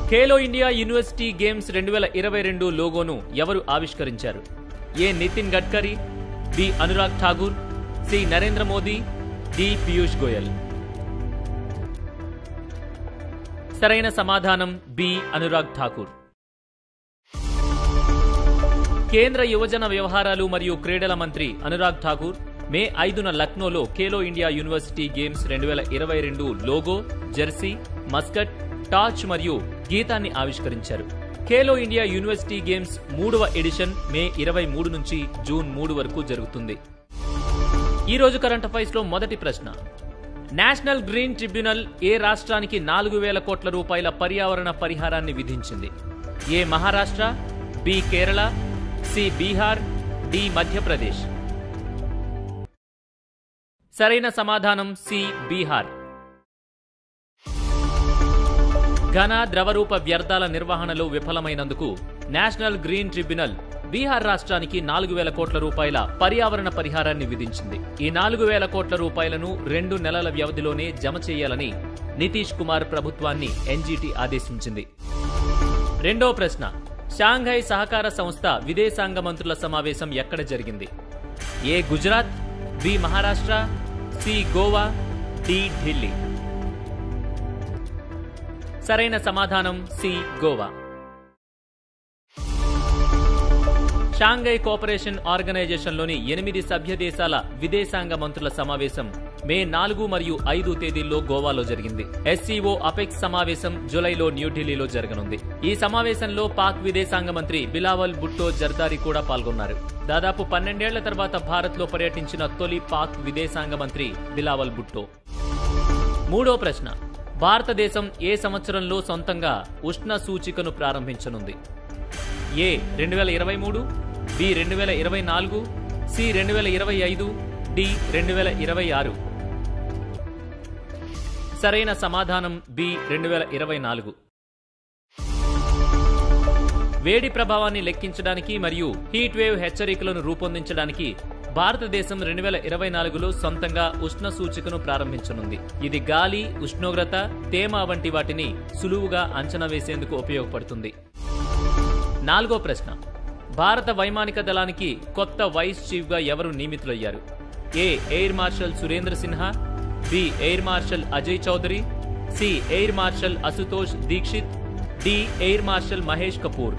Khelo India university games రెండు వేల ఇరవై రెండు లోగోను ఎవరు ఆవిష్కరించారు A Nitin Gadkari B Anurag Thakur C Narendra Modi D Piyush Goyal సరైన సమాధానం బి అనురాగ్ ఠాకూర్ కేంద్ర యువజన వ్యవహారాలు మరియు క్రీడల మంత్రి అనురాగ్ ఠాకూర్ మే ఐదున లక్నోలో ఖేలో ఇండియా యూనివర్సిటీ గేమ్స్ రెండు వేల ఇరవై రెండు లోగో జెర్సీ మస్కట్ టార్చ్ మరియు గీతాన్ని ఆవిష్కరించారు ఖేలో ఇండియా యూనివర్సిటీ గేమ్స్ మూడవ ఎడిషన్ మే ఇరవై మూడు నుంచి జూన్ మూడు వరకు జరుగుతుంది ఈ రోజు కరెంట్ అఫైర్స్ లో మొదటి ప్రశ్న నేషనల్ గ్రీన్ ట్రిబ్యునల్ ఏ రాష్ట్రానికి నాలుగు వేల కోట్ల రూపాయల పర్యావరణ పరిహారాన్ని విధించింది A Maharashtra B Kerala C Bihar D Madhya Pradesh సరైన సమాధానం సి బీహార్ ఘన ద్రవరూప వ్యర్థాల నిర్వహణలో విఫలమైనందుకు నేషనల్ గ్రీన్ ట్రిబ్యునల్ బీహార్ రాష్ట్రానికి నాలుగు వేల కోట్ల రూపాయల పర్యావరణ పరిహారాన్ని విధించింది ఈ నాలుగు వేల కోట్ల రూపాయలను రెండు నెలల వ్యవధిలోనే జమ చేయాలని నితీష్ కుమార్ ప్రభుత్వాన్ని ఎన్జీటీ ఆదేశించింది రెండో ప్రశ్న షాంఘై సహకార సంస్థ విదేశాంగ మంత్రుల సమావేశం ఎక్కడ జరిగింది A Gujarat B Maharashtra C Goa D Delhi సరైన సమాధానం సి గోవా షాంఘై కోఆపరేషన్ ఆర్గనైజేషన్లోని ఎనిమిది సభ్య దేశాల విదేశాంగ మంత్రుల సమావేశం మే నాలుగు మరియు ఐదు తేదీల్లో గోవాలో జరిగింది ఎస్సీఓ అపెక్స్ సమావేశం జులైలో న్యూఢిల్లీలో జరగనుంది ఈ సమావేశంలో పాక్ విదేశాంగ మంత్రి బిలావల్ భుట్టో జర్దారి కూడా పాల్గొన్నారు దాదాపు పన్నెండేళ్ల తర్వాత భారత్ లో పర్యటించిన తొలి పాక్ విదేశాంగ మంత్రి బిలావల్ భుట్టో మూడో ప్రశ్న భారతదేశం ఏ సంవత్సరంలో సొంతంగా ఉష్ణ సూచికను ప్రారంభించనుంది ఏ రెండు వేల ఇరవై మూడు బి రెండు వేల ఇరవై నాలుగు సి రెండు వేల ఇరవై ఐదు డి రెండు వేల ఇరవై ఆరు సరైన సమాధానం బి రెండు వేల ఇరవై నాలుగు వేడి ప్రభావాన్ని లెక్కించడానికి మరియు హీట్ వేవ్ హెచ్చరికలను రూపొందించడానికి భారతదేశం రెండు వేల ఇరవై నాలుగులో సొంతంగా ఉష్ణ సూచికను ప్రారంభించనుంది ఇది గాలి ఉష్ణోగ్రత తేమ వంటి వాటిని సులువుగా అంచనా వేసేందుకు ఉపయోగపడుతుంది నాలుగో ప్రశ్న భారత వైమానిక దళానికి కొత్త వైస్ చీఫ్ గా ఎవరు నియమితులయ్యారు A air marshal Surendra Sinha B air marshal Ajay Chaudhary C air marshal Ashutosh Dixit D air marshal Mahesh Kapoor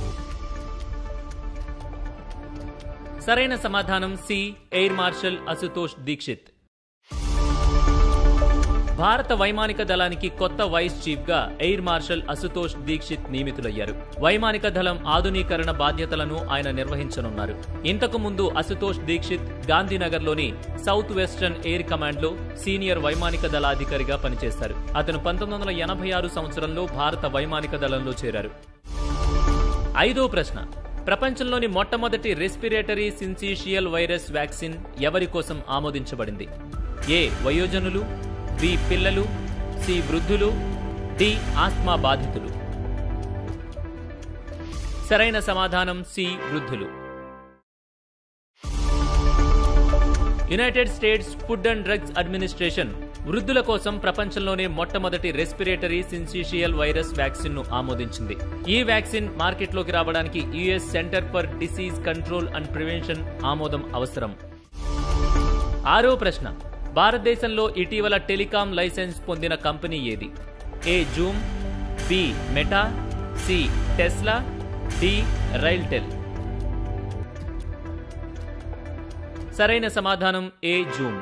సరైన సమాధానం C air marshal Ashutosh Dixit భారత వైమానిక దళానికి కొత్త వైస్ చీఫ్ గా ఎయిర్ మార్షల్ అసుతోష్ దీక్షిత్ నియమితులయ్యారు వైమానిక దళం ఆధునీకరణ బాధ్యతలను ఆయన నిర్వహించనున్నారు ఇంతకు ముందు అసుతోష్ దీక్షిత్ గాంధీనగర్లోని సౌత్ వెస్టర్న్ ఎయిర్ కమాండ్ లో సీనియర్ వైమానిక దళాధికారిగా పనిచేశారు అతను పంతొమ్మిది వందల ఎనభై ఆరు సంవత్సరంలో భారత వైమానిక దళంలో చేరారు ఐదో ప్రశ్న ప్రపంచంలోని మొట్టమొదటి రెస్పిరేటరీ సిన్సీషియల్ వైరస్ వ్యాక్సిన్ ఎవరి కోసం ఆమోదించబడింది ఏ వయోజనులు బి పిల్లలు సి వృద్ధులు డి ఆస్మా బాధితులు సరైన సమాధానం సి వృద్ధులు United States food and drugs administration వృద్ధుల కోసం ప్రపంచంలోనే మొట్టమొదటి రెస్పిరేటరీ సిన్సిషియల్ వైరస్ వ్యాక్సిన్ ను ఆమోదించింది ఈ వ్యాక్సిన్ మార్కెట్లోకి రావడానికి US centre for disease control and prevention ఆమోదం అవసరం ఆరో ప్రశ్న భారతదేశంలో ఇటీవల టెలికాం లైసెన్స్ పొందిన కంపెనీ ఏది A Zoom B Meta C Tesla D RailTel సరైన సమాధానం A Zoom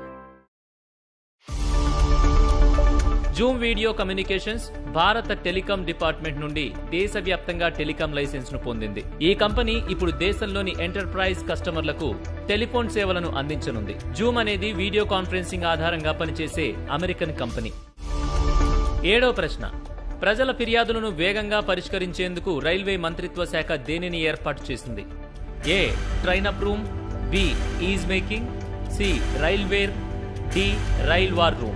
Zoom video communications భారత టెలికాం డిపార్ట్మెంట్ నుండి దేశవ్యాప్తంగా టెలికాం లైసెన్స్ ను పొందింది ఈ కంపెనీ ఇప్పుడు దేశంలోని ఎంటర్ప్రైజ్ కస్టమర్లకు టెలిఫోన్ సేవలను అందించనుంది జూమ్ అనేది వీడియో కాన్ఫరెన్సింగ్ ఆధారంగా పనిచేసే అమెరికన్ కంపెనీ ఏడో ప్రశ్న ప్రజల ఫిర్యాదులను వేగంగా పరిష్కరించేందుకు రైల్వే మంత్రిత్వ శాఖ దేనిని ఏర్పాటు చేసింది A train up room B is making C railware D rail war room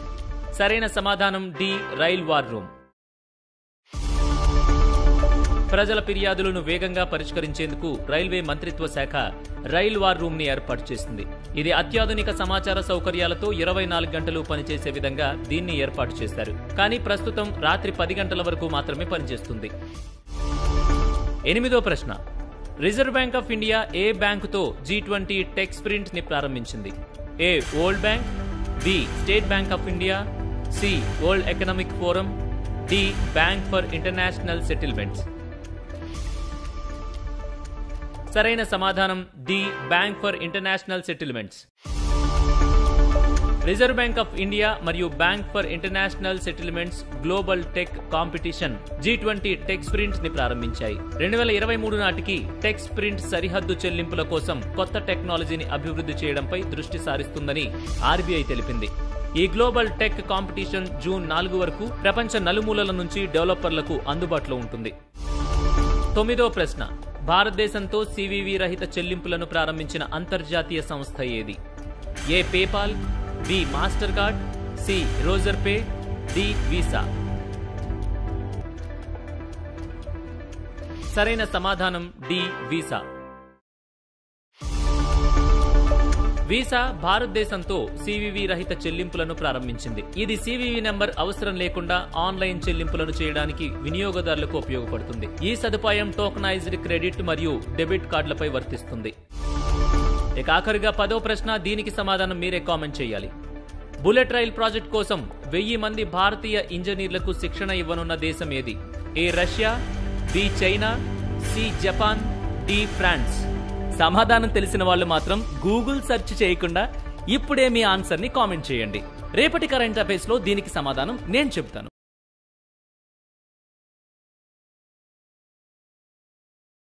సరైన సమాధానం డి రైల్ వార్ రూమ్ ప్రజల ఫిర్యాదులను వేగంగా పరిష్కరించేందుకు రైల్వే మంత్రిత్వ శాఖ రైల్ వార్ రూమ్ ని ఏర్పాటు చేసింది ఇది అత్యాధునిక సమాచార సౌకర్యాలతో ఇరవై నాలుగు గంటలు పనిచేసే విధంగా దీన్ని ఏర్పాటు చేశారు కానీ ప్రస్తుతం రాత్రి పది గంటల వరకు మాత్రమే పనిచేస్తుంది ఎనిమిదో ప్రశ్న reserve bank of India A బ్యాంకుతో జీ ట్వంటీ టెక్ స్ప్రింట్ ని ప్రారంభించింది A world bank B state bank of India C world economic forum D bank for international settlements సరైన సమాధానం D bank for international settlements reserve bank of India మరియు bank for international settlements global tech competition G twenty tech sprint ని ప్రారంభించాయి రెండు వేల ఇరవై మూడు నాటికి టెక్ స్ప్రింట్ సరిహద్దు చెల్లింపుల కోసం కొత్త టెక్నాలజీని అభివృద్ధి చేయడంపై దృష్టి సారిస్తుందని ఆర్బీఐ తెలిపింది ఈ గ్లోబల్ టెక్ కాంపిటీషన్ జూన్ నాలుగు వరకు ప్రపంచ నలుమూలల నుంచి డెవలపర్లకు అందుబాటులో ఉంటుంది తొమ్మిదో ప్రశ్న భారతదేశంతో సివివి రహిత చెల్లింపులను ప్రారంభించిన అంతర్జాతీయ సంస్థ ఏది A PayPal B Mastercard C Razorpay D Visa సరైన సమాధానం డి వీసా వీసా భారతదేశంతో సివివి రహిత చెల్లింపులను ప్రారంభించింది ఇది సివివి నెంబర్ అవసరం లేకుండా ఆన్లైన్ చెల్లింపులను చేయడానికి వినియోగదారులకు ఉపయోగపడుతుంది ఈ సదుపాయం టోకనైజ్డ్ క్రెడిట్ మరియు డెబిట్ కార్డులపై వర్తిస్తుంది ఇక ఆఖరిగా పదో ప్రశ్న దీనికి సమాధానం మీరే కామెంట్ చేయాలి బుల్లెట్ రైల్ ప్రాజెక్ట్ కోసం వెయ్యి మంది భారతీయ ఇంజనీర్లకు శిక్షణ ఇవ్వనున్న దేశం ఏది A Russia B China C Japan D France సమాధానం తెలిసిన వాళ్ళు మాత్రం గూగుల్ సెర్చ్ చేయకుండా ఇప్పుడే మీ ఆన్సర్ ని కామెంట్ చేయండి రేపటి కరెంట్ అఫైర్స్ లో దీనికి సమాధానం నేను చెప్తాను